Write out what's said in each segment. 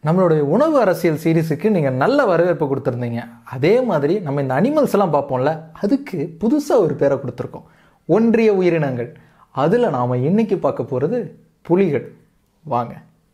நம்மளுடைய உணவு அரசியல் சீரீஸுக்கு நீங்கள் நல்ல வரவேற்பு கொடுத்துருந்தீங்க அதே மாதிரி நம்ம இந்த அனிமல்ஸ் எல்லாம் பார்ப்போம்ல அதுக்கு புதுசாக ஒரு பேரை கொடுத்துருக்கோம் ஒன்றிய உயிரினங்கள் அதில் நாம் இன்னைக்கு பார்க்க போகிறது புலிகள் வாங்க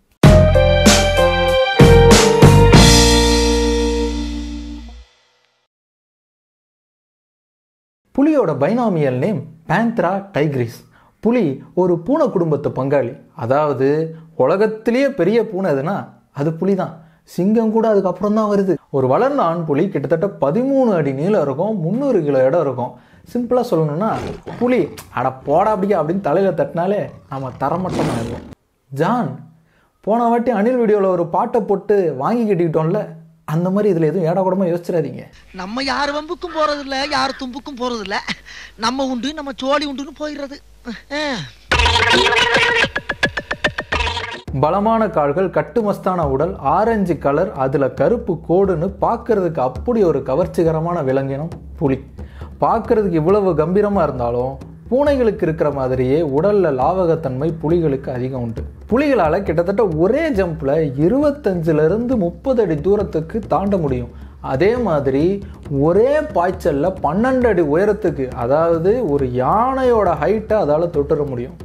புலியோட பைனாமியல் நேம் பேந்த்ரா டைக்ரிஸ் புலி ஒரு பூனை குடும்பத்து பங்காளி அதாவது உலகத்திலேயே பெரிய பூனை எதுனா அது புலி தான் சிங்கம் கூட அதுக்கப்புறம் தான் வருது ஒரு வளர்ந்த ஆண் புலி கிட்டத்தட்ட பதிமூணு அடி நீளம் இருக்கும் முந்நூறு கிலோ இடம் இருக்கும் சிம்பிளாக சொல்லணும்னா புலி அட போடா அப்படியா அப்படின்னு தலையில் தட்டினாலே நம்ம தரமட்டமாகிடுவோம் ஜான் போன வாட்டி அனில் வீடியோவில் ஒரு பாட்டை போட்டு வாங்கி கட்டிக்கிட்டோம்ல அந்த மாதிரி இதில் எதுவும் ஏடா கூடமா யோசிச்சிடாதீங்க நம்ம யார் வம்புக்கும் போறது இல்ல யார் தும்புக்கும் போறது இல்ல நம்ம உண்டு நம்ம சோழி உண்டுன்னு போயிடுறது அஹ். பலமான கால்கள் கட்டுமஸ்தான உடல் ஆரஞ்சு கலர் அதில் கருப்பு கோடுன்னு பார்க்கறதுக்கு அப்படி ஒரு கவர்ச்சிகரமான விலங்கினம் புலி பார்க்கறதுக்கு இவ்வளவு கம்பீரமாக இருந்தாலும் பூனைகளுக்கு இருக்கிற மாதிரியே உடல்ல லாவகத்தன்மை புலிகளுக்கு அதிகம் உண்டு புலிகளால் கிட்டத்தட்ட ஒரே ஜம்பில் இருபத்தஞ்சுல இருந்து முப்பது அடி தூரத்துக்கு தாண்ட முடியும் அதே மாதிரி ஒரே பாய்ச்சல்ல பன்னெண்டு அடி உயரத்துக்கு அதாவது ஒரு யானையோட ஹைட்டை அதால் தொட்டுற முடியும்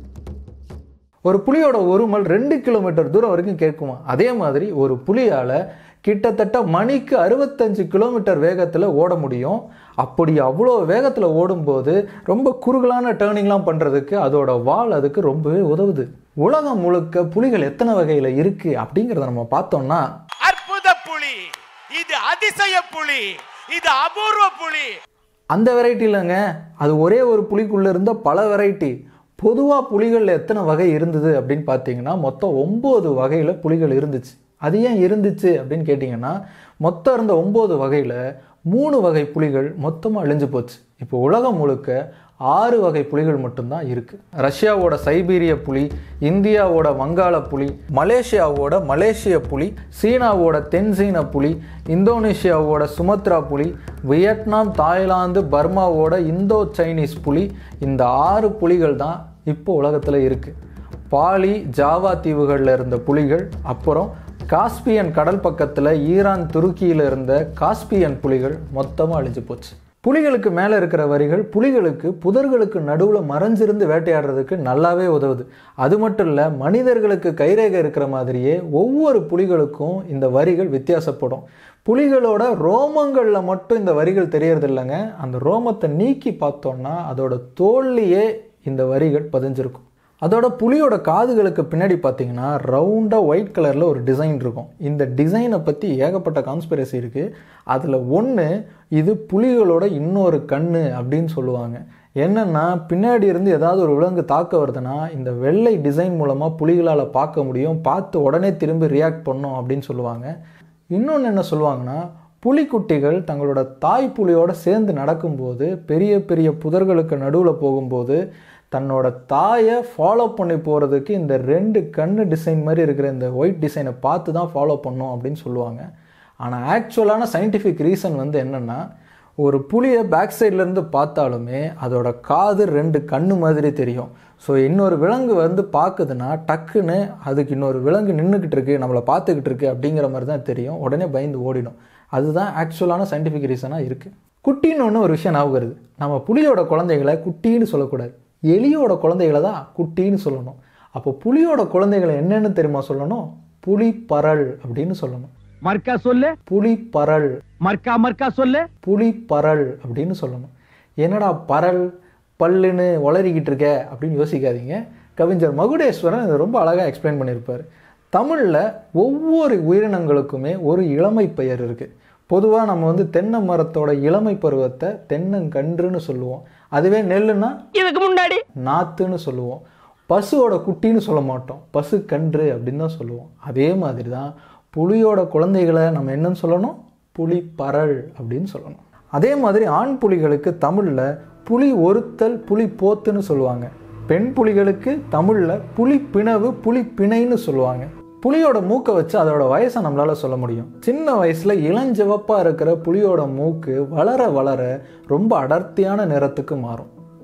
ஒரு புலியோட உருமல் ரெண்டு கிலோமீட்டர் தூரம் வரைக்கும் கேட்குமா அதே மாதிரி ஒரு புலியால் கிட்டத்தட்ட மணிக்கு அறுபத்தஞ்சு கிலோமீட்டர் வேகத்தில் ஓட முடியும் அப்படி அவ்வளோ வேகத்தில் ஓடும்போது ரொம்ப குறுகலான டேர்னிங்லாம் பண்ணுறதுக்கு அதோட வால் அதுக்கு ரொம்பவே உதவுது உலகம் முழுக்க புலிகள் எத்தனை வகையில் இருக்குது அப்படிங்கிறத நம்ம பார்த்தோம்னா அற்புத புலி இது அதிசய புலி இது அபூர்வ புலி அந்த வெரைட்டி இல்லைங்க அது ஒரே ஒரு புலிக்குள்ளே இருந்த பல வெரைட்டி பொதுவாக புலிகளில் எத்தனை வகை இருந்தது அப்படின்னு பார்த்தீங்கன்னா மொத்தம் ஒம்பது வகையில் புலிகள் இருந்துச்சு அது ஏன் இருந்துச்சு அப்படின்னு கேட்டிங்கன்னா மொத்தம் இருந்த ஒம்பது வகையில் மூணு வகை புலிகள் மொத்தமாக அழிஞ்சு போச்சு இப்போ உலகம் முழுக்க ஆறு வகை புலிகள் மட்டும்தான் இருக்குது ரஷ்யாவோட சைபீரிய புலி இந்தியாவோட வங்காள புலி மலேசியாவோட மலேசிய புலி சீனாவோட தென்சீன புலி இந்தோனேஷியாவோட சுமத்ரா புலி வியட்நாம் தாய்லாந்து பர்மாவோட இந்தோ சைனீஸ் புலி இந்த ஆறு புலிகள் தான் இப்போ உலகத்தில் இருக்குது பாலி ஜாவா தீவுகளில் இருந்த புலிகள் அப்புறம் காஸ்பியன் கடல் பக்கத்தில் ஈரான் துருக்கியில் இருந்த காஸ்பியன் புலிகள் மொத்தமாக அழிஞ்சு போச்சு புலிகளுக்கு மேலே இருக்கிற வரிகள் புலிகளுக்கு புதர்களுக்கு நடுவில் மறைஞ்சிருந்து வேட்டையாடுறதுக்கு நல்லாவே உதவுது அது மட்டும் இல்லை மனிதர்களுக்கு கைரேகை இருக்கிற மாதிரியே ஒவ்வொரு புலிகளுக்கும் இந்த வரிகள் வித்தியாசப்படும் புலிகளோட ரோமங்களில் மட்டும் இந்த வரிகள் தெரியறது இல்லைங்க அந்த ரோமத்தை நீக்கி பார்த்தோம்னா அதோட தோல்லையே இந்த வரிகள் பதிஞ்சிருக்கும் அதோட புலியோட காதுகளுக்கு பின்னாடி பார்த்தீங்கன்னா ரவுண்டாக ஒயிட் கலரில் ஒரு டிசைன் இருக்கும் இந்த டிசைனை பற்றி ஏகப்பட்ட கான்ஸ்பிரசி இருக்குது அதில் ஒன்று இது புலிகளோட இன்னொரு கண்ணு அப்படின்னு சொல்லுவாங்க என்னென்னா பின்னாடி இருந்து ஏதாவது ஒரு விலங்கு தாக்க வருதுன்னா இந்த வெள்ளை டிசைன் மூலமாக புலிகளால் பார்க்க முடியும் பார்த்து உடனே திரும்பி ரியாக்ட் பண்ணும் அப்படின்னு சொல்லுவாங்க இன்னொன்று என்ன சொல்லுவாங்கன்னா புலிக்குட்டிகள் தங்களோட தாய் புலியோட சேர்ந்து நடக்கும்போது பெரிய பெரிய புதர்களுக்கு நடுவில் போகும்போது தன்னோட தாயை ஃபாலோ பண்ணி போகிறதுக்கு இந்த ரெண்டு கண்ணு டிசைன் மாதிரி இருக்கிற இந்த ஒயிட் டிசைனை பார்த்து தான் ஃபாலோ பண்ணும் அப்படின்னு சொல்லுவாங்க ஆனால் ஆக்சுவலான சயின்டிஃபிக் ரீசன் வந்து என்னென்னா ஒரு புலியை பேக் சைட்லேருந்து பார்த்தாலுமே அதோட காது ரெண்டு கண்ணு மாதிரி தெரியும் ஸோ இன்னொரு விலங்கு வந்து பார்க்குதுன்னா டக்குன்னு அதுக்கு இன்னொரு விலங்கு நின்றுக்கிட்டு இருக்கு நம்மளை பார்த்துக்கிட்டு இருக்கு அப்படிங்கிற மாதிரி தான் தெரியும் உடனே பயந்து ஓடிடும் அதுதான் ஆக்சுவலான சயின்டிஃபிக் ரீசனாக இருக்குது குட்டின்னு ஒன்று ஒரு விஷயம் ஞாபகம் வருது நம்ம புலியோட குழந்தைகளை குட்டின்னு சொல்லக்கூடாது எலியோட குழந்தைகளை தான் குட்டின்னு சொல்லணும் அப்போ புலியோட குழந்தைகளை என்னன்னு தெரியுமா சொல்லணும் புலி பரல் அப்படின்னு சொல்லணும் மர்க்கா சொல்லு புலி பரல் மர்க்கா மர்க்கா சொல்லு புலி பரல் அப்படின்னு சொல்லணும் என்னடா பரல் பல்லுன்னு உளறிக்கிட்டு இருக்க அப்படின்னு யோசிக்காதீங்க கவிஞர் மகுடேஸ்வரன் இதை ரொம்ப அழகாக எக்ஸ்பிளைன் பண்ணியிருப்பார் தமிழில் ஒவ்வொரு உயிரினங்களுக்குமே ஒரு இளமை பெயர் இருக்குது பொதுவாக நம்ம வந்து தென்னை மரத்தோட இளமை பருவத்தை தென்னங்கன்றுன்னு சொல்லுவோம் அதுவே நெல்லுன்னா இதுக்கு முன்னாடி நாத்துன்னு சொல்லுவோம் பசுவோட குட்டின்னு சொல்ல மாட்டோம் பசு கன்று அப்படின்னு தான் சொல்லுவோம் அதே மாதிரி தான் புலியோட குழந்தைகளை நம்ம என்னன்னு சொல்லணும் புலி பரல் அப்படின்னு சொல்லணும் அதே மாதிரி ஆண் புலிகளுக்கு தமிழில் புலி ஒருத்தல் புலி போத்துன்னு சொல்லுவாங்க பெண் புலிகளுக்கு தமிழில் புலி பிணவு புலி பிணைன்னு சொல்லுவாங்க புலியோட மூக்கை வச்சு அதோட வயசை நம்மளால சொல்ல முடியும் சின்ன வயசுல இளஞ்சிவப்பா இருக்கிற புலியோட மூக்கு வளர வளர ரொம்ப அடர்த்தியான நிறத்துக்கு மாறும்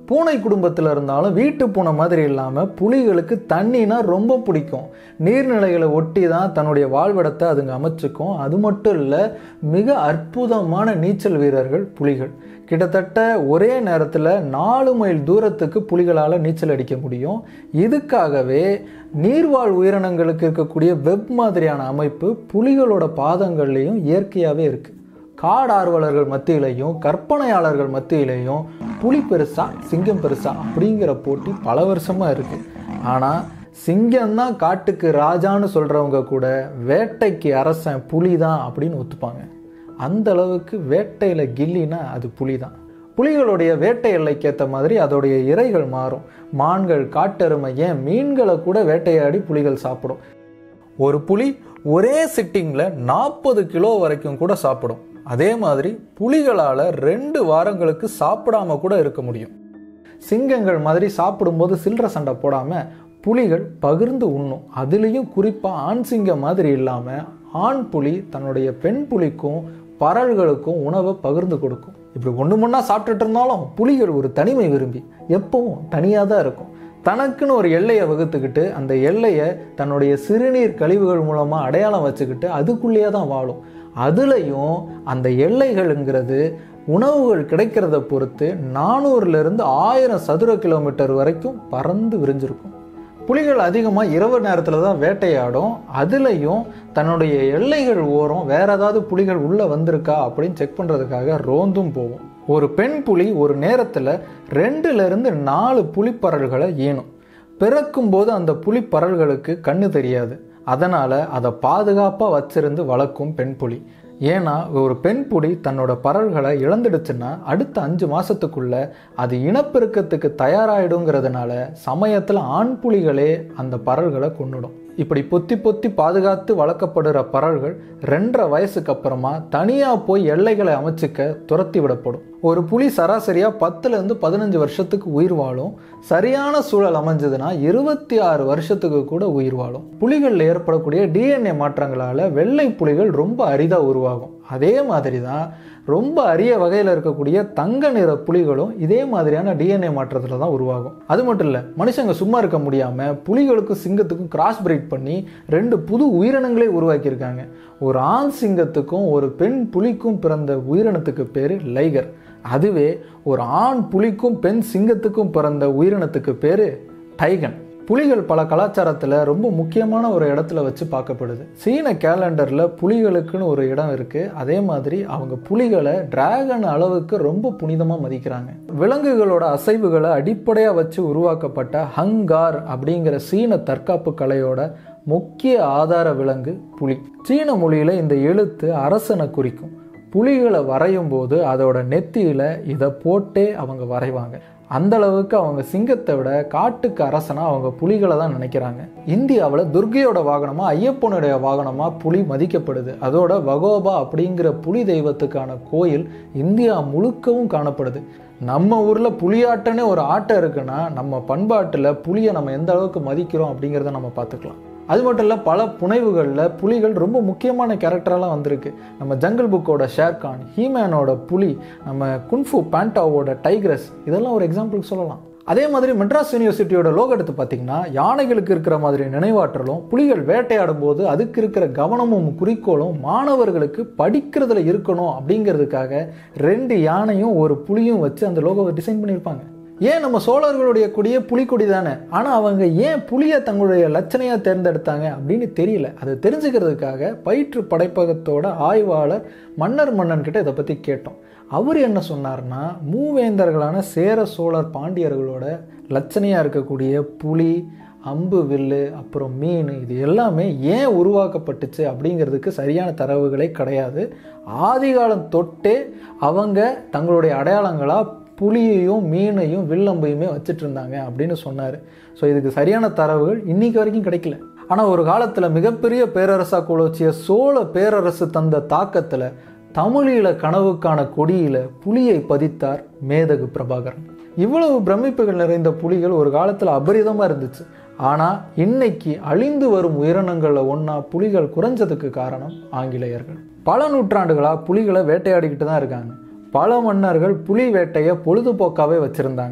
பூனை குடும்பத்தில் இருந்தாலும் வீட்டு பூனை மாதிரி இல்லாமல் புலிகளுக்கு தண்ணினா ரொம்ப பிடிக்கும் நீர்நிலைகளை ஒட்டி தான் தன்னுடைய வாழ்விடத்தை அதுங்க அமைச்சுக்கும் அது மட்டும் இல்லை மிக அற்புதமான நீச்சல் வீரர்கள் புலிகள் கிட்டத்தட்ட ஒரே நேரத்தில் நாலு மைல் தூரத்துக்கு புலிகளால் நீச்சல் அடிக்க முடியும் இதுக்காகவே நீர்வாழ் உயிரினங்களுக்கு இருக்கக்கூடிய வெப் மாதிரியான அமைப்பு புலிகளோட பாதங்கள்லேயும் இயற்கையாகவே இருக்குது காடார்வலர்கள் மத்தியிலையும் கற்பனையாளர்கள் மத்தியிலையும் புலி பெருசா சிங்கம் பெருசா அப்படிங்கிற போட்டி பல வருஷமாக இருக்குது ஆனால் சிங்கம் தான் காட்டுக்கு ராஜான்னு சொல்கிறவங்க கூட வேட்டைக்கு அரசன் புலி தான் அப்படின்னு ஒத்துப்பாங்க அந்த அளவுக்கு வேட்டையில் கில்லினா அது புலி தான் புலிகளுடைய வேட்டை எல்லைக்கு ஏற்ற மாதிரி அதோடைய இரைகள் மாறும் மான்கள் காட்டெருமை ஏன் மீன்களை கூட வேட்டையாடி புலிகள் சாப்பிடும் ஒரு புலி ஒரே சிட்டிங்கில் நாற்பது கிலோ வரைக்கும் கூட சாப்பிடும் அதே மாதிரி புலிகளால் ரெண்டு வாரங்களுக்கு சாப்பிடாம கூட இருக்க முடியும் சிங்கங்கள் மாதிரி சாப்பிடும்போது சில்லற சண்டை போடாமல் புலிகள் பகிர்ந்து உண்ணும் அதுலேயும் குறிப்பாக ஆண் சிங்கம் மாதிரி இல்லாமல் ஆண் புலி தன்னுடைய பெண் புலிக்கும் பறல்களுக்கும் உணவை பகிர்ந்து கொடுக்கும் இப்படி ஒன்று முன்னா சாப்பிட்டுட்டு இருந்தாலும் புலிகள் ஒரு தனிமை விரும்பி எப்பவும் தனியாக தான் இருக்கும் தனக்குன்னு ஒரு எல்லையை வகுத்துக்கிட்டு அந்த எல்லையை தன்னுடைய சிறுநீர் கழிவுகள் மூலமாக அடையாளம் வச்சுக்கிட்டு அதுக்குள்ளேயே தான் வாழும் அதுலேயும் அந்த எல்லைகள்ங்கிறது உணவுகள் கிடைக்கிறத பொறுத்து நானூறுலேருந்து ஆயிரம் சதுர கிலோமீட்டர் வரைக்கும் பறந்து விரிஞ்சிருக்கும் புலிகள் அதிகமாக இரவு நேரத்தில் தான் வேட்டையாடும் அதுலேயும் தன்னுடைய எல்லைகள் ஓரம் வேற ஏதாவது புலிகள் உள்ளே வந்திருக்கா அப்படின்னு செக் பண்ணுறதுக்காக ரோந்தும் போகும் ஒரு பெண் புலி ஒரு நேரத்தில் ரெண்டுலேருந்து நாலு புலிப்பறல்களை ஈனும் பிறக்கும்போது அந்த புலிப்பறல்களுக்கு கண்ணு தெரியாது அதனால் அதை பாதுகாப்பாக வச்சிருந்து வளர்க்கும் பெண் புலி ஏன்னா ஒரு பெண் புலி தன்னோட பறல்களை இழந்துடுச்சுன்னா அடுத்த அஞ்சு மாசத்துக்குள்ள அது இனப்பெருக்கத்துக்கு தயாராயிடுங்கிறதுனால சமயத்தில் ஆண் புலிகளே அந்த பறல்களை கொன்னுடும் இப்படி பொத்தி பொத்தி பாதுகாத்து வளர்க்கப்படுற பறல்கள் ரெண்டரை வயசுக்கு அப்புறமா தனியாக போய் எல்லைகளை அமைச்சிக்க துரத்தி விடப்படும் ஒரு புலி சராசரியாக பத்துலேருந்து பதினஞ்சு வருஷத்துக்கு உயிர் வாழும் சரியான சூழல் அமைஞ்சதுன்னா இருபத்தி ஆறு வருஷத்துக்கு கூட உயிர் வாழும் புலிகளில் ஏற்படக்கூடிய டிஎன்ஏ மாற்றங்களால் வெள்ளை புலிகள் ரொம்ப அரிதாக உருவாகும் அதே மாதிரி தான் ரொம்ப அரிய வகையில் இருக்கக்கூடிய தங்க நிற புலிகளும் இதே மாதிரியான டிஎன்ஏ மாற்றத்தில் தான் உருவாகும் அது மட்டும் இல்லை மனுஷங்க சும்மா இருக்க முடியாமல் புலிகளுக்கும் சிங்கத்துக்கும் கிராஸ் பிரீட் பண்ணி ரெண்டு புது உயிரினங்களே உருவாக்கியிருக்காங்க ஒரு ஆண் சிங்கத்துக்கும் ஒரு பெண் புலிக்கும் பிறந்த உயிரினத்துக்கு பேர் லைகர் அதுவே ஒரு ஆண் புலிக்கும் பெண் சிங்கத்துக்கும் பிறந்த உயிரினத்துக்கு பேர் டைகன் புலிகள் பல கலாச்சாரத்தில் ரொம்ப முக்கியமான ஒரு இடத்துல வச்சு பார்க்கப்படுது சீன கேலண்டரில் புலிகளுக்குன்னு ஒரு இடம் இருக்குது அதே மாதிரி அவங்க புலிகளை டிராகன் அளவுக்கு ரொம்ப புனிதமாக மதிக்கிறாங்க விலங்குகளோட அசைவுகளை அடிப்படையாக வச்சு உருவாக்கப்பட்ட ஹங்கார் அப்படிங்கிற சீன தற்காப்பு கலையோட முக்கிய ஆதார விலங்கு புலி சீன மொழியில் இந்த எழுத்து அரசனை குறிக்கும் புலிகளை வரையும் போது அதோட நெத்தியில் இதை போட்டே அவங்க வரைவாங்க அந்த அளவுக்கு அவங்க சிங்கத்தை விட காட்டுக்கு அரசனா அவங்க புலிகளை தான் நினைக்கிறாங்க இந்தியாவில் துர்கையோட வாகனமா ஐயப்பனுடைய வாகனமா புலி மதிக்கப்படுது அதோட வகோபா அப்படிங்கிற புலி தெய்வத்துக்கான கோயில் இந்தியா முழுக்கவும் காணப்படுது நம்ம ஊரில் புலியாட்டனே ஒரு ஆட்டம் இருக்குன்னா நம்ம பண்பாட்டில் புலியை நம்ம எந்த அளவுக்கு மதிக்கிறோம் அப்படிங்கிறத நம்ம பார்த்துக்கலாம் அது மட்டும் இல்லை பல புனைவுகளில் புலிகள் ரொம்ப முக்கியமான கேரக்டரெல்லாம் வந்திருக்கு நம்ம ஜங்கிள் புக்கோட ஷேர்கான் ஹீமேனோட புலி நம்ம குன்ஃபு பேண்டாவோட டைக்ரஸ் இதெல்லாம் ஒரு எக்ஸாம்பிளுக்கு சொல்லலாம் அதே மாதிரி மெட்ராஸ் யூனிவர்சிட்டியோட லோகோ எடுத்து பார்த்தீங்கன்னா யானைகளுக்கு இருக்கிற மாதிரி நினைவாற்றலும் புலிகள் வேட்டையாடும் போது அதுக்கு இருக்கிற கவனமும் குறிக்கோளும் மாணவர்களுக்கு படிக்கிறதுல இருக்கணும் அப்படிங்கிறதுக்காக ரெண்டு யானையும் ஒரு புலியும் வச்சு அந்த லோகோவை டிசைன் பண்ணியிருப்பாங்க ஏன் நம்ம சோழர்களுடைய கொடியே புலிக்கொடி தானே ஆனால் அவங்க ஏன் புலியை தங்களுடைய லட்சணையாக தேர்ந்தெடுத்தாங்க அப்படின்னு தெரியல அதை தெரிஞ்சுக்கிறதுக்காக பயிற்று படைப்பகத்தோட ஆய்வாளர் மன்னர் மன்னன் கிட்ட இதை பற்றி கேட்டோம் அவர் என்ன சொன்னார்னா மூவேந்தர்களான சேர சோழர் பாண்டியர்களோட லட்சணையாக இருக்கக்கூடிய புலி அம்பு வில்லு அப்புறம் மீன் இது எல்லாமே ஏன் உருவாக்கப்பட்டுச்சு அப்படிங்கிறதுக்கு சரியான தரவுகளே கிடையாது ஆதிகாலம் தொட்டே அவங்க தங்களுடைய அடையாளங்களாக புலியையும் மீனையும் வில்லம்பையுமே வச்சுட்டு இருந்தாங்க அப்படின்னு சொன்னார் ஸோ இதுக்கு சரியான தரவுகள் இன்னைக்கு வரைக்கும் கிடைக்கல ஆனால் ஒரு காலத்தில் மிகப்பெரிய பேரரசாக குலோச்சிய சோழ பேரரசு தந்த தாக்கத்தில் தமிழீழ கனவுக்கான கொடியில் புலியை பதித்தார் மேதகு பிரபாகரன் இவ்வளவு பிரமிப்புகள் நிறைந்த புலிகள் ஒரு காலத்தில் அபரிதமாக இருந்துச்சு ஆனால் இன்னைக்கு அழிந்து வரும் உயிரினங்களில் ஒன்றா புலிகள் குறைஞ்சதுக்கு காரணம் ஆங்கிலேயர்கள் பல நூற்றாண்டுகளாக புலிகளை வேட்டையாடிக்கிட்டு தான் இருக்காங்க பல மன்னர்கள் புலி வேட்டையை பொழுதுபோக்காகவே வச்சுருந்தாங்க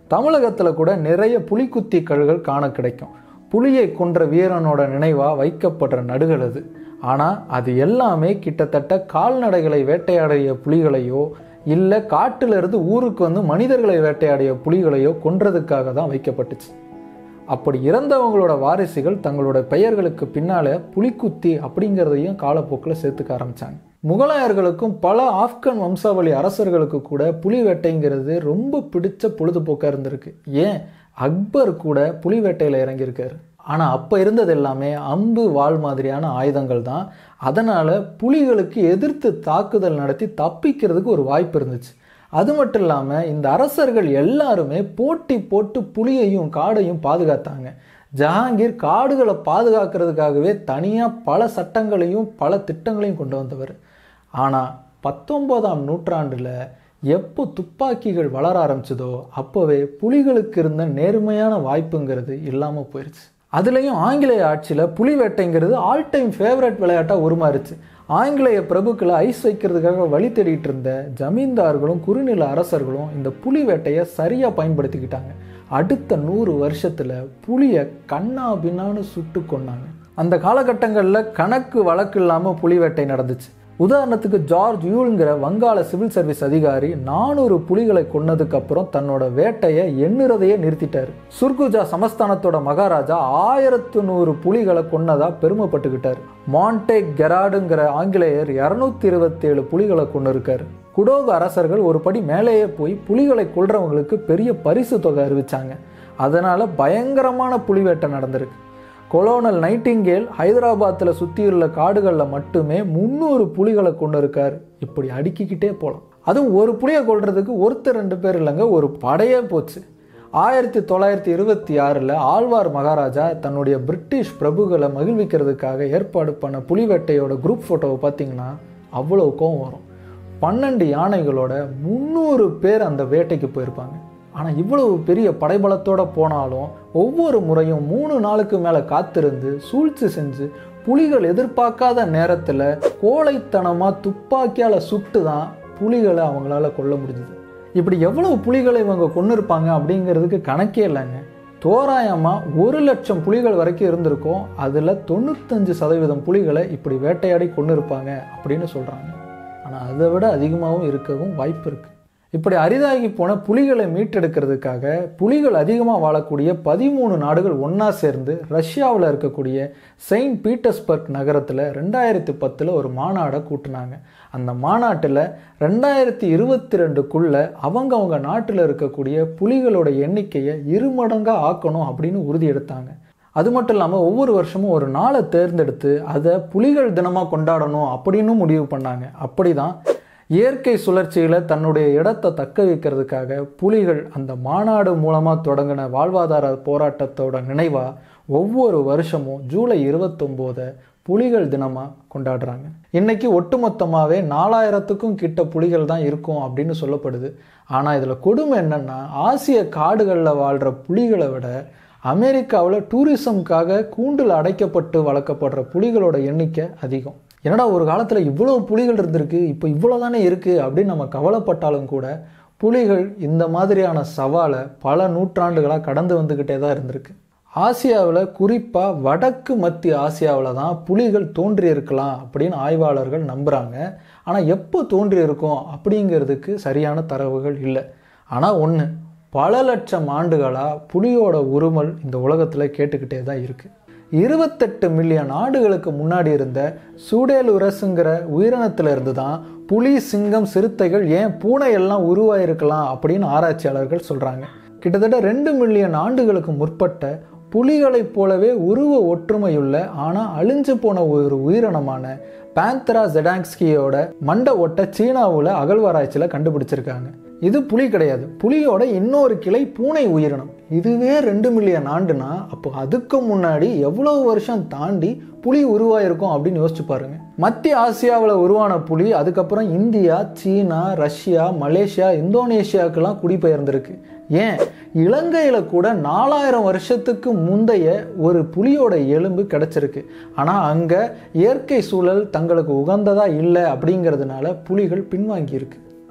தமிழகத்தில் கூட நிறைய புலிக்குத்தி கழுகள் காண கிடைக்கும் புலியை கொன்ற வீரனோட நினைவா வைக்கப்படுற நடுகள் அது ஆனால் அது எல்லாமே கிட்டத்தட்ட கால்நடைகளை வேட்டையாடிய புலிகளையோ இல்லை காட்டிலிருந்து ஊருக்கு வந்து மனிதர்களை வேட்டையாடிய புலிகளையோ கொன்றதுக்காக தான் வைக்கப்பட்டுச்சு அப்படி இறந்தவங்களோட வாரிசுகள் தங்களோட பெயர்களுக்கு பின்னால புலிக்குத்தி அப்படிங்கிறதையும் காலப்போக்கில் சேர்த்துக்க ஆரம்பிச்சாங்க முகலாயர்களுக்கும் பல ஆப்கன் வம்சாவளி அரசர்களுக்கு கூட புலி வேட்டைங்கிறது ரொம்ப பிடிச்ச பொழுதுபோக்காக இருந்திருக்கு ஏன் அக்பர் கூட புலி வேட்டையில் இறங்கியிருக்காரு ஆனால் அப்போ இருந்தது எல்லாமே அம்பு வாள் மாதிரியான ஆயுதங்கள் தான் அதனால் புலிகளுக்கு எதிர்த்து தாக்குதல் நடத்தி தப்பிக்கிறதுக்கு ஒரு வாய்ப்பு இருந்துச்சு அது மட்டும் இல்லாமல் இந்த அரசர்கள் எல்லாருமே போட்டி போட்டு புலியையும் காடையும் பாதுகாத்தாங்க ஜஹாங்கீர் காடுகளை பாதுகாக்கிறதுக்காகவே தனியாக பல சட்டங்களையும் பல திட்டங்களையும் கொண்டு வந்தவர் ஆனால் பத்தொன்பதாம் நூற்றாண்டில் எப்போ துப்பாக்கிகள் வளர ஆரம்பிச்சதோ அப்போவே புலிகளுக்கு இருந்த நேர்மையான வாய்ப்புங்கிறது இல்லாமல் போயிடுச்சு அதுலேயும் ஆங்கிலேய ஆட்சியில் புலி வேட்டைங்கிறது ஆல் டைம் ஃபேவரட் விளையாட்டாக உருமாறுச்சு ஆங்கிலேய பிரபுக்களை ஐஸ் வைக்கிறதுக்காக வழி தேடிட்டு இருந்த ஜமீன்தார்களும் குறுநில அரசர்களும் இந்த புலி வேட்டையை சரியாக பயன்படுத்திக்கிட்டாங்க அடுத்த நூறு வருஷத்தில் புலியை கண்ணா பின்னான்னு சுட்டு கொன்னாங்க அந்த காலகட்டங்களில் கணக்கு வழக்கு இல்லாமல் புலி வேட்டை நடந்துச்சு உதாரணத்துக்கு ஜார்ஜ் யூல்ங்கிற வங்காள சிவில் சர்வீஸ் அதிகாரி நானூறு புலிகளை கொன்னதுக்கு அப்புறம் தன்னோட வேட்டையை எண்ணுறதையே நிறுத்திட்டாரு சுர்குஜா சமஸ்தானத்தோட மகாராஜா ஆயிரத்து நூறு புலிகளை கொன்னதா பெருமைப்பட்டுக்கிட்டார் மான்டே கெராடுங்கிற ஆங்கிலேயர் இரநூத்தி இருபத்தேழு புலிகளை கொண்டு இருக்காரு குடோக அரசர்கள் ஒரு படி மேலேயே போய் புலிகளை கொல்றவங்களுக்கு பெரிய பரிசு தொகை அறிவிச்சாங்க அதனால பயங்கரமான புலி வேட்டை நடந்திருக்கு கொலோனல் நைட்டிங்கேல் ஹைதராபாத்தில் சுற்றியுள்ள காடுகளில் மட்டுமே முந்நூறு புலிகளை கொண்டு இருக்கார் இப்படி அடுக்கிக்கிட்டே போகலாம் அதுவும் ஒரு புலியை கொல்றதுக்கு ஒருத்தர் ரெண்டு பேர் இல்லைங்க ஒரு படையே போச்சு ஆயிரத்தி தொள்ளாயிரத்தி இருபத்தி ஆறில் ஆழ்வார் மகாராஜா தன்னுடைய பிரிட்டிஷ் பிரபுகளை மகிழ்விக்கிறதுக்காக ஏற்பாடு பண்ண புலி வேட்டையோட குரூப் ஃபோட்டோவை பார்த்தீங்கன்னா அவ்வளோ கோவம் வரும் பன்னெண்டு யானைகளோட முந்நூறு பேர் அந்த வேட்டைக்கு போயிருப்பாங்க ஆனால் இவ்வளவு பெரிய படைபலத்தோட போனாலும் ஒவ்வொரு முறையும் மூணு நாளுக்கு மேலே காத்திருந்து சூழ்ச்சி செஞ்சு புலிகள் எதிர்பார்க்காத நேரத்தில் கோழைத்தனமாக துப்பாக்கியால் சுட்டு தான் புலிகளை அவங்களால கொல்ல முடிஞ்சுது இப்படி எவ்வளவு புலிகளை இவங்க கொண்டு இருப்பாங்க அப்படிங்கிறதுக்கு கணக்கே இல்லைங்க தோராயமாக ஒரு லட்சம் புலிகள் வரைக்கும் இருந்திருக்கும் அதில் தொண்ணூத்தஞ்சு சதவீதம் புலிகளை இப்படி வேட்டையாடி கொண்டு இருப்பாங்க அப்படின்னு சொல்கிறாங்க ஆனால் அதை விட அதிகமாகவும் இருக்கவும் வாய்ப்பு இருக்குது இப்படி அரிதாகி போன புலிகளை மீட்டெடுக்கிறதுக்காக புலிகள் அதிகமாக வாழக்கூடிய பதிமூணு நாடுகள் ஒன்றா சேர்ந்து ரஷ்யாவில் இருக்கக்கூடிய செயின்ட் பீட்டர்ஸ்பர்க் நகரத்தில் ரெண்டாயிரத்தி பத்தில் ஒரு மாநாடை கூட்டினாங்க அந்த மாநாட்டில் ரெண்டாயிரத்தி இருபத்தி ரெண்டுக்குள்ளே அவங்கவங்க நாட்டில் இருக்கக்கூடிய புலிகளோட எண்ணிக்கையை இருமடங்காக ஆக்கணும் அப்படின்னு உறுதி எடுத்தாங்க அது மட்டும் இல்லாமல் ஒவ்வொரு வருஷமும் ஒரு நாளை தேர்ந்தெடுத்து அதை புலிகள் தினமாக கொண்டாடணும் அப்படின்னு முடிவு பண்ணாங்க அப்படி தான் இயற்கை சுழற்சியில் தன்னுடைய இடத்தை தக்க வைக்கிறதுக்காக புலிகள் அந்த மாநாடு மூலமாக தொடங்கின வாழ்வாதார போராட்டத்தோட நினைவாக ஒவ்வொரு வருஷமும் ஜூலை இருபத்தொம்போதை புலிகள் தினமாக கொண்டாடுறாங்க இன்னைக்கு ஒட்டுமொத்தமாகவே நாலாயிரத்துக்கும் கிட்ட புலிகள் தான் இருக்கும் அப்படின்னு சொல்லப்படுது ஆனால் இதில் கொடுமை என்னென்னா ஆசிய காடுகளில் வாழ்கிற புலிகளை விட அமெரிக்காவில் டூரிசம்காக கூண்டில் அடைக்கப்பட்டு வளர்க்கப்படுற புலிகளோட எண்ணிக்கை அதிகம் என்னடா ஒரு காலத்தில் இவ்வளோ புலிகள் இருந்திருக்கு இப்போ இவ்வளோ தானே இருக்குது அப்படின்னு நம்ம கவலைப்பட்டாலும் கூட புலிகள் இந்த மாதிரியான சவாலை பல நூற்றாண்டுகளாக கடந்து வந்துக்கிட்டே தான் இருந்திருக்கு ஆசியாவில் குறிப்பாக வடக்கு மத்திய ஆசியாவில் தான் புலிகள் தோன்றியிருக்கலாம் அப்படின்னு ஆய்வாளர்கள் நம்புகிறாங்க ஆனால் எப்போ தோன்றியிருக்கும் அப்படிங்கிறதுக்கு சரியான தரவுகள் இல்லை ஆனால் ஒன்று பல லட்சம் ஆண்டுகளாக புலியோட உருமல் இந்த உலகத்தில் கேட்டுக்கிட்டே தான் இருக்குது இருபத்தெட்டு மில்லியன் ஆண்டுகளுக்கு முன்னாடி இருந்த சூடேலுரஸுங்கிற உயிரினத்துல இருந்து தான் புலி சிங்கம் சிறுத்தைகள் ஏன் பூனை எல்லாம் உருவாயிருக்கலாம் அப்படின்னு ஆராய்ச்சியாளர்கள் சொல்கிறாங்க கிட்டத்தட்ட ரெண்டு மில்லியன் ஆண்டுகளுக்கு முற்பட்ட புலிகளைப் போலவே உருவ ஒற்றுமையுள்ள ஆனால் அழிஞ்சு போன ஒரு உயிரினமான பேந்தரா ஜெடாங்ஸ்கியோட மண்டை ஒட்டை சீனாவில் அகழ்வாராய்ச்சியில் கண்டுபிடிச்சிருக்காங்க இது புலி கிடையாது புலியோட இன்னொரு கிளை பூனை உயிரினம் இதுவே ரெண்டு மில்லியன் ஆண்டுனா அப்போ அதுக்கு முன்னாடி எவ்வளவு வருஷம் தாண்டி புலி உருவாயிருக்கும் அப்படின்னு யோசிச்சு பாருங்க மத்திய ஆசியாவில் உருவான புலி அதுக்கப்புறம் இந்தியா சீனா ரஷ்யா மலேசியா இந்தோனேஷியாவுக்கெல்லாம் குடிபெயர்ந்திருக்கு ஏன் இலங்கையில் கூட நாலாயிரம் வருஷத்துக்கு முந்தைய ஒரு புலியோட எலும்பு கிடைச்சிருக்கு ஆனால் அங்கே இயற்கை சூழல் தங்களுக்கு உகந்ததா இல்லை அப்படிங்கிறதுனால புலிகள் பின்வாங்கி இருக்கு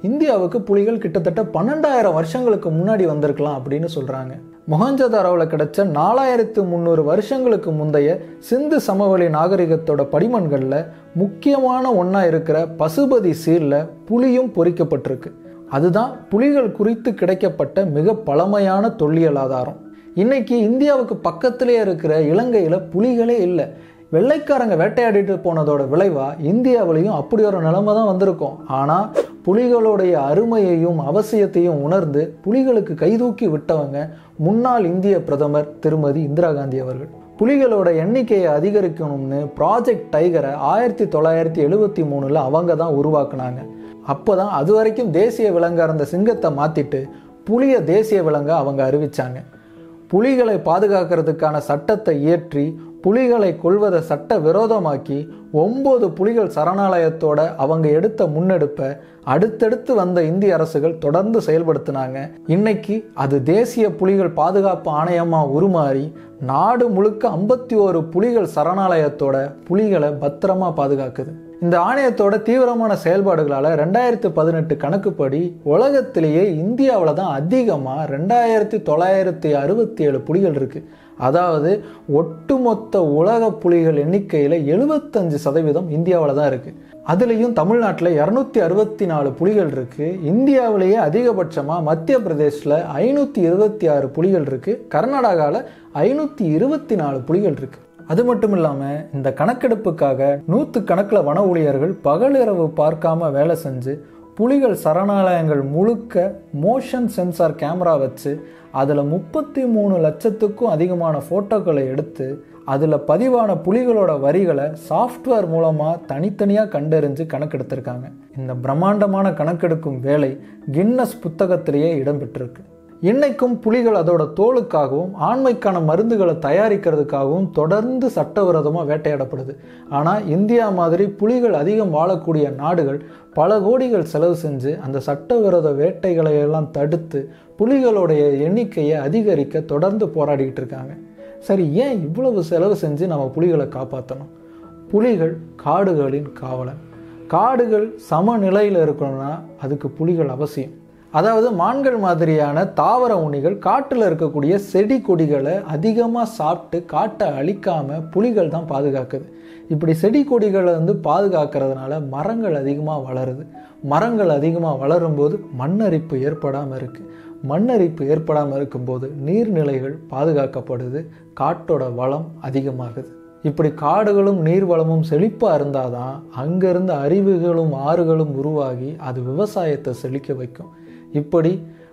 இந்தியாவுக்கு புலிகள் கிட்டத்தட்ட பன்னெண்டாயிரம் வருஷங்களுக்கு முன்னாடி வந்திருக்கலாம் அப்படின்னு சொல்றாங்க மொஹஞ்சதாரோவில் கிடைச்ச நாலாயிரத்து முந்நூறு வருஷங்களுக்கு முந்தைய சிந்து சமவெளி நாகரிகத்தோட படிமன்களில் முக்கியமான ஒன்றா இருக்கிற பசுபதி சீரில் புலியும் பொறிக்கப்பட்டிருக்கு அதுதான் புலிகள் குறித்து கிடைக்கப்பட்ட மிக பழமையான தொல்லியல் ஆதாரம் இன்னைக்கு இந்தியாவுக்கு பக்கத்திலே இருக்கிற இலங்கையில் புலிகளே இல்லை வெள்ளைக்காரங்க வேட்டையாடிட்டு போனதோட விளைவா இந்தியாவிலையும் அப்படி ஒரு நிலைமை தான் வந்திருக்கும் ஆனால் புலிகளுடைய அருமையையும் அவசியத்தையும் உணர்ந்து புலிகளுக்கு கைதூக்கி விட்டவங்க முன்னாள் இந்திய பிரதமர் திருமதி இந்திரா காந்தி அவர்கள் புலிகளோட எண்ணிக்கையை அதிகரிக்கணும்னு ப்ராஜெக்ட் டைகரை ஆயிரத்தி தொள்ளாயிரத்தி எழுபத்தி மூணில் அவங்க தான் உருவாக்குனாங்க அப்போ தான் அது வரைக்கும் தேசிய விலங்கா இருந்த சிங்கத்தை மாற்றிட்டு புலிய தேசிய விலங்கா அவங்க அறிவிச்சாங்க புலிகளை பாதுகாக்கிறதுக்கான சட்டத்தை இயற்றி புலிகளை கொள்வதை சட்ட விரோதமாக்கி ஒன்பது புலிகள் சரணாலயத்தோட அவங்க எடுத்த முன்னெடுப்பை அடுத்தடுத்து வந்த இந்திய அரசுகள் தொடர்ந்து செயல்படுத்தினாங்க இன்னைக்கு அது தேசிய புலிகள் பாதுகாப்பு ஆணையமா உருமாறி நாடு முழுக்க ஐம்பத்தி ஓரு புலிகள் சரணாலயத்தோட புலிகளை பத்திரமா பாதுகாக்குது இந்த ஆணையத்தோட தீவிரமான செயல்பாடுகளால் ரெண்டாயிரத்து பதினெட்டு கணக்குப்படி உலகத்திலேயே இந்தியாவில் தான் அதிகமாக ரெண்டாயிரத்தி தொள்ளாயிரத்தி அறுபத்தி ஏழு புலிகள் இருக்குது அதாவது ஒட்டுமொத்த உலக புலிகள் எண்ணிக்கையில் எழுபத்தஞ்சு சதவீதம் இந்தியாவில் தான் இருக்குது அதுலேயும் தமிழ்நாட்டில் இரநூத்தி அறுபத்தி நாலு புலிகள் இருக்குது இந்தியாவிலேயே அதிகபட்சமாக மத்திய பிரதேஷில் ஐநூற்றி இருபத்தி ஆறு புலிகள் இருக்குது கர்நாடகாவில் ஐநூற்றி இருபத்தி நாலு புலிகள் இருக்குது அது மட்டும் இல்லாமல் இந்த கணக்கெடுப்புக்காக நூற்று கணக்கில் வன ஊழியர்கள் பகலிரவு பார்க்காம வேலை செஞ்சு புலிகள் சரணாலயங்கள் முழுக்க மோஷன் சென்சார் கேமரா வச்சு அதில் முப்பத்தி மூணு லட்சத்துக்கும் அதிகமான ஃபோட்டோக்களை எடுத்து அதில் பதிவான புலிகளோட வரிகளை சாஃப்ட்வேர் மூலமாக தனித்தனியாக கண்டறிஞ்சு கணக்கெடுத்திருக்காங்க இந்த பிரம்மாண்டமான கணக்கெடுக்கும் வேலை கின்னஸ் புத்தகத்திலேயே இடம்பெற்றிருக்கு இன்னைக்கும் புலிகள் அதோட தோலுக்காகவும் ஆண்மைக்கான மருந்துகளை தயாரிக்கிறதுக்காகவும் தொடர்ந்து சட்டவிரோதமாக வேட்டையாடப்படுது ஆனால் இந்தியா மாதிரி புலிகள் அதிகம் வாழக்கூடிய நாடுகள் பல கோடிகள் செலவு செஞ்சு அந்த சட்டவிரோத வேட்டைகளை எல்லாம் தடுத்து புலிகளுடைய எண்ணிக்கையை அதிகரிக்க தொடர்ந்து போராடிக்கிட்டு இருக்காங்க சரி ஏன் இவ்வளவு செலவு செஞ்சு நம்ம புலிகளை காப்பாற்றணும் புலிகள் காடுகளின் காவலன் காடுகள் சமநிலையில் இருக்கணும்னா அதுக்கு புலிகள் அவசியம் அதாவது மான்கள் மாதிரியான தாவர உண்ணிகள் காட்டில் இருக்கக்கூடிய செடி கொடிகளை அதிகமாக சாப்பிட்டு காட்டை அழிக்காம புலிகள் தான் பாதுகாக்குது இப்படி செடி கொடிகளை வந்து பாதுகாக்கிறதுனால மரங்கள் அதிகமாக வளருது மரங்கள் அதிகமாக வளரும்போது மண்ணரிப்பு ஏற்படாமல் இருக்குது மண்ணரிப்பு ஏற்படாமல் இருக்கும்போது நீர்நிலைகள் பாதுகாக்கப்படுது காட்டோட வளம் அதிகமாகுது இப்படி காடுகளும் நீர்வளமும் செழிப்பாக இருந்தால் தான் அங்கேருந்து அருவிகளும் ஆறுகளும் உருவாகி அது விவசாயத்தை செழிக்க வைக்கும் இப்படி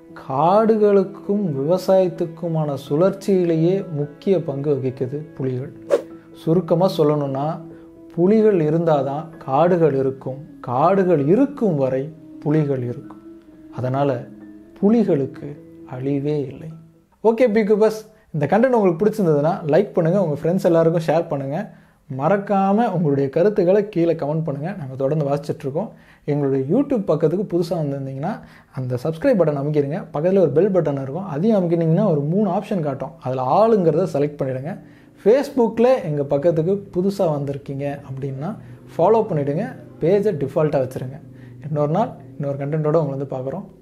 காடுகளுக்கும் விவசாயத்துக்குமான சுழற்சியிலேயே முக்கிய பங்கு வகிக்குது புலிகள் சுருக்கமாக சொல்லணும்னா புலிகள் இருந்தால் தான் காடுகள் இருக்கும் காடுகள் இருக்கும் வரை புலிகள் இருக்கும் அதனால் புலிகளுக்கு அழிவே இல்லை ஓகே பிகு பஸ் இந்த கண்டென்ட் உங்களுக்கு பிடிச்சிருந்ததுன்னா லைக் பண்ணுங்கள் உங்கள் ஃப்ரெண்ட்ஸ் எல்லாருக்கும் ஷேர் பண்ணுங்கள் மறக்காமல் உங்களுடைய கருத்துக்களை கீழே கமெண்ட் பண்ணுங்கள் நாங்கள் தொடர்ந்து வாசிச்சிட்ருக்கோம் எங்களுடைய யூடியூப் பக்கத்துக்கு புதுசாக வந்திருந்தீங்கன்னா அந்த சப்ஸ்கிரைப் பட்டன் அமைக்கிறீங்க பக்கத்தில் ஒரு பெல் பட்டன் இருக்கும் அதையும் அமைக்கினீங்கன்னா ஒரு மூணு ஆப்ஷன் காட்டும் அதில் ஆளுங்கிறத செலக்ட் பண்ணிவிடுங்க ஃபேஸ்புக்கில் எங்கள் பக்கத்துக்கு புதுசாக வந்திருக்கீங்க அப்படின்னா ஃபாலோ பண்ணிவிடுங்க பேஜை டிஃபால்ட்டாக வச்சுருங்க இன்னொரு நாள் இன்னொரு கண்டென்ட்டோடு உங்களை வந்து பார்க்குறோம்